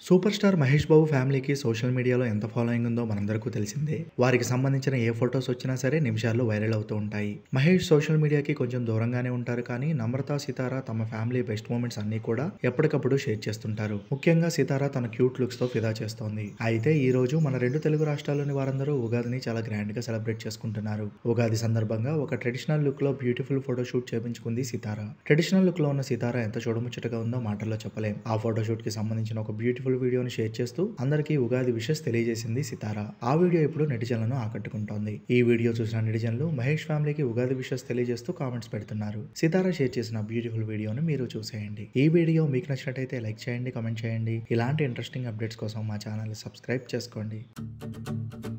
super star Mahesh బాబు ఫ్యామిలీకి social మీడియాలో ఎంత ఫాలోయింగ్ ఉందో మనందరికీ తెలిసిందే వారికి సంబంధించిన ఏ ఫొటోస్ వచ్చినా సరే నిమిషాల్లో వైరల్ అవుతూ ఉంటాయి మహేష్ సోషల్ మీడియాకి కొంచెం దూరంగానే ఉంటారు కానీ నమ్రత సితార తమ ఫ్యామిలీ బెస్ట్ మూమెంట్స్ అన్ని కూడా ఎప్పటికప్పుడు షేర్ చేస్తుంటారు ముఖ్యంగా సితార తన క్యూట్ లుక్స్ తో ఫిదా చేస్తోంది అయితే ఈ రోజు మన రెండు తెలుగు రాష్ట్రాల్లోని వారందరూ ఉగాదిని చాలా గ్రాండ్ గా సెలబ్రేట్ చేసుకుంటున్నారు ఉగాది సందర్భంగా ఒక ట్రెడిషనల్ లుక్ లో బ్యూటిఫుల్ ఫోటో షూట్ చేపించుకుంది సితార ట్రెడిషనల్ లుక్ లో ఉన్న సితార ఎంత చూడముచ్చటగా ఉందో మాటల్లో చెప్పలేం ఆ ఫోటో షూట్ కి సంబంధించిన ఒక బ్యూటిఫుల్ వీడియోని షేర్ చేస్తూ అందరికీ ఉగాది విషెస్ తెలియజేసింది సితార ఆ వీడియో ఇప్పుడు నెటిజన్లను ఆకట్టుకుంటోంది ఈ వీడియో చూసిన నెటిజన్లు మహేష్ ఫ్యామిలీకి ఉగాది విషెస్ తెలియజేస్తూ కామెంట్స్ పెడుతున్నారు సితార షేర్ చేసిన బ్యూటిఫుల్ వీడియోను మీరు చూసేయండి ఈ వీడియో మీకు నచ్చినట్టయితే లైక్ చేయండి కామెంట్ చేయండి ఇలాంటి ఇంట్రెస్టింగ్ అప్డేట్స్ కోసం మా ఛానల్ సబ్స్క్రైబ్ చేసుకోండి